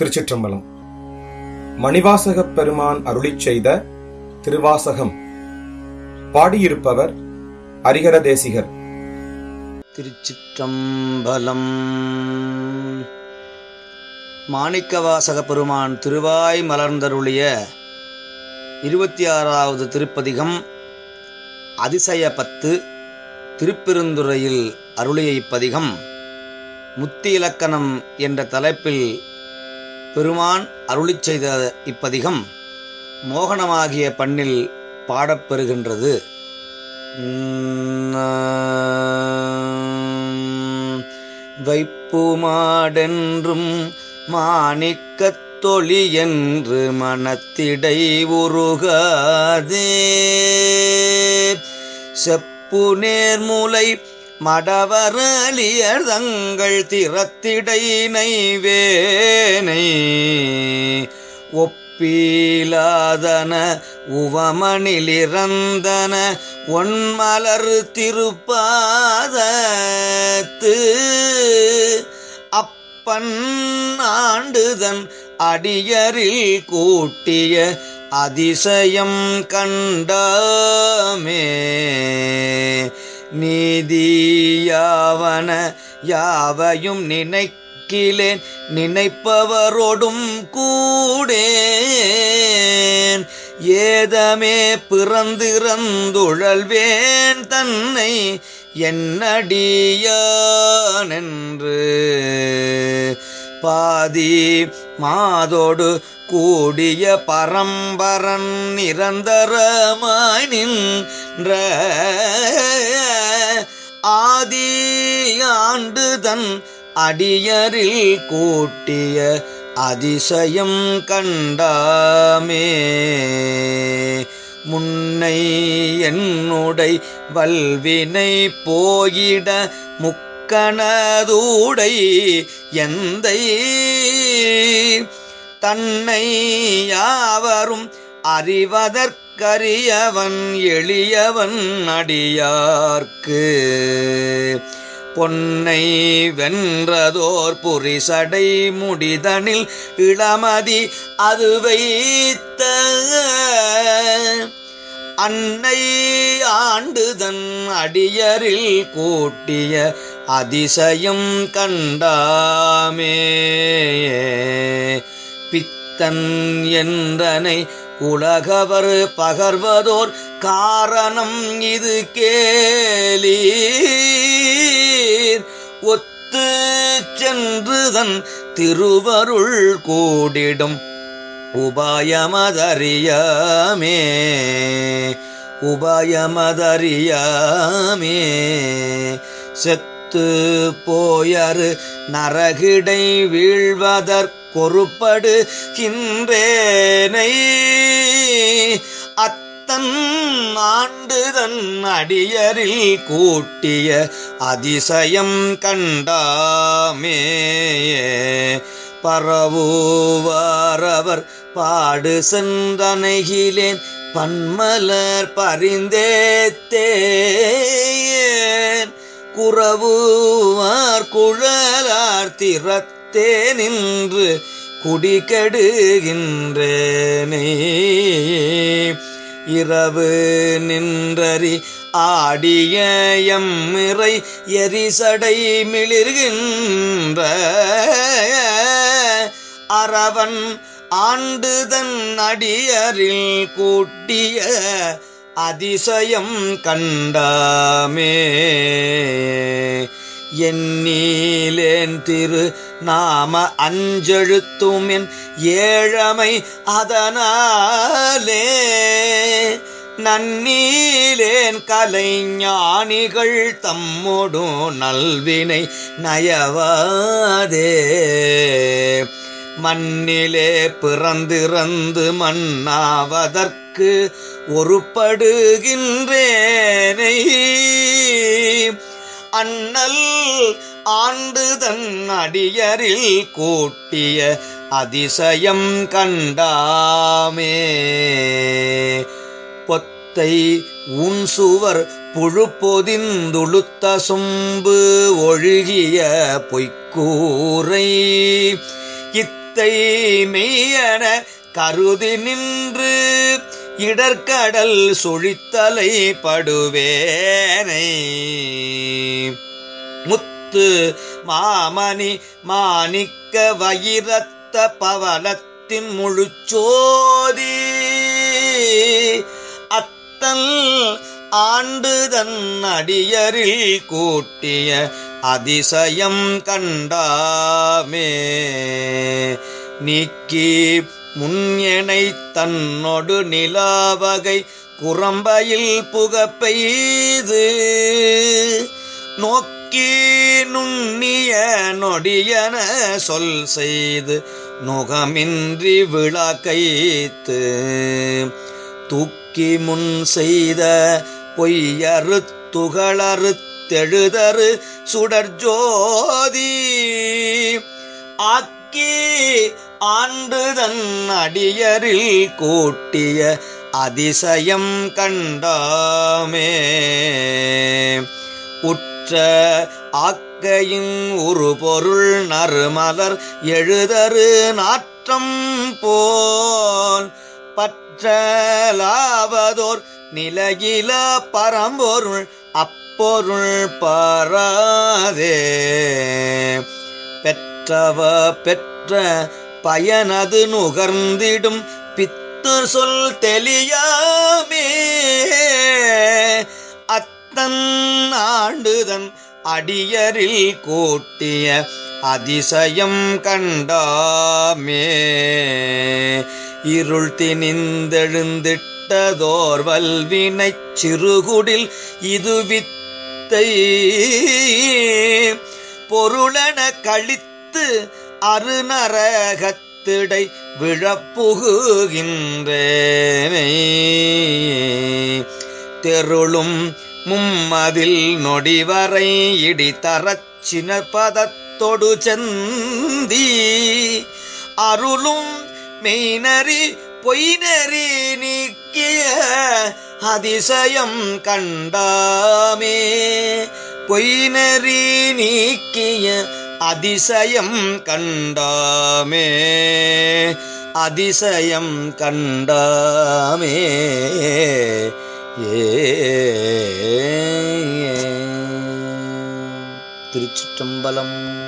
திருச்சிற்றம்பலம் மணிவாசகப் பெருமான் அருளிச் செய்த திருவாசகம் பாடியிருப்பவர் அரிகர தேசிகர் திருச்சிற்றம்பலம் மாணிக்கவாசக பெருமான் திருவாய் மலர்ந்தருளிய இருபத்தி ஆறாவது திருப்பதிகம் அதிசய பத்து திருப்பெருந்துறையில் அருளிய இப்பதிகம் முத்தி இலக்கணம் என்ற தலைப்பில் பெருமான் அருளிச் செய்த இப்பதிகம் மோகனமாகிய பண்ணில் பாடப்பெறுகின்றது வைப்புமாடென்றும் மாணிக்கத் தொழி என்று மனத்திடை உருகாதே செப்பு நேர்முலை மடவரலியர் தங்கள் திறத்திடை நைவேனை ஒப்பீலாதன உவமணிலிறந்தன ஒன்மலர் திருப்பாதத்து அப்பன் ஆண்டுதன் அடியரில் கூட்டிய அதிசயம் கண்டாமே நீதியாவன யாவையும் நினைக்கிலேன் நினைப்பவரோடும் கூடேன் ஏதமே பிறந்திறந்துழல்வேன் தன்னை என்னடியானென்று பாதி மாதோடு கூடிய பரம்பரன் நிரந்தரமாய் நின்ற ஆதி ஆண்டு தன் அடியரில் கூட்டிய அதிசயம் கண்டாமே முன்னை என்னுடை வல்வினை போயிட முக்கணதூடை எந்தை தன்னை யாவரும் அறிவதற்கரியவன் எளியவன் அடியார்க்கு பொன்னை வென்றதோர் புரிசடை முடிதனில் இளமதி அது வைத்த அன்னை ஆண்டுதன் அடியரில் கூட்டிய அதிசயம் கண்டாமே பித்தன் என்றனை உலகவர் பகர்வதோர் காரணம் இது கேளீர் ஒத்து சென்றுதன் திருவருள் கூடிடும் உபாயமதறியாமே உபாயமதறியாமே செத்து போயரு நரகிடை வீழ்வதற்கொருப்படுகின்றேனை அத்தன் ஆண்டுதன் அடியரில் கூட்டிய அதிசயம் கண்டாமே பரவுவாரவர் பாடு சென்றனைகிலேன் பன்மலர் பரிந்தேத்தேன் குறவுவார் குழலார் திறத்தே நின்று குடிகெடுகின்றேனே இரவு நின்றறி ஆடிய எம்மிறை எரிசடை மிளிர்கின்ற அரவன் ஆண்டுதன் அடியரில் கூட்டிய அதிசயம் கண்டாமே எண்ணீலேன் திரு நாம அஞ்செழுத்துமென் ஏழமை அதனாலே நன்னீலேன் கலைஞானிகள் தம்மொடு நல்வினை நயவாதே மண்ணிலே பிறந்திறந்து மண்ணாவதற்கு ஒருப்படுகின்றேனை அண்ணல் ஆண்டுதன் அடியரில் கூட்டிய அதிசயம் கண்டாமே பொத்தை உன் சுவர் புழுப்பொதிந்துளுத்த சொம்பு ஒழுகிய பொய்க்கூரை இத்த வித்தை மெய்யன கருதி நின்று இடர்கடல் சுழித்தலை படுவேனை முத்து மாமணி மாணிக்க வயிரத்த பவளத்தின் முழுச்சோதி அத்தல் ஆண்டுதன் அடியரில் கூட்டிய அதிசயம் கண்டாமே நீக்கி முன்யனை தன்னொடு நிலாவகை குரம்பையில் புகப்பெய்து நோக்கி நுண்ணிய நொடியன சொல் செய்து நுகமின்றி விளக்கைத்து தூக்கி முன் செய்த பொய்யறு துகளறுத்தெழுதரு சுடர்ஜோதி ஆக்கி ஆண்டுதன் அடியரில் கூட்டிய அதிசயம் கண்டாமே உற்ற ஆக்கையின் ஒரு பொருள் நறுமலர் எழுதரு நாற்றம் போல் பற்றலாவதோர் நிலையில பரம்பொருள் அப்பொருள் பாராதே பெற்றவ பெற்ற பயனது நுகர்ந்திடும் பித்து சொல் தெளியாமே அத்தன் ஆண்டுதன் அடியரில் கூட்டிய அதிசயம் கண்டாமே இருள் திணிந்தெழுந்திட்டதோர் வல்வினைச் சிறுகுடில் இது வித்தை பொருளன கழித்து அருநரகத்திடை விழப்புகுகின்றேனை தெருளும் மும்மதில் நொடிவரை இடி தரச் சினப்பதத்தொடு செந்தி அருளும் மெய்நறி பொய்நறி நீக்கிய அதிசயம் கண்டாமே பொய்நறி நீக்கிய அதிசயம் கண்டாமே அதிசயம் கண்டாமே ஏ திருச்சிற்றம்பலம்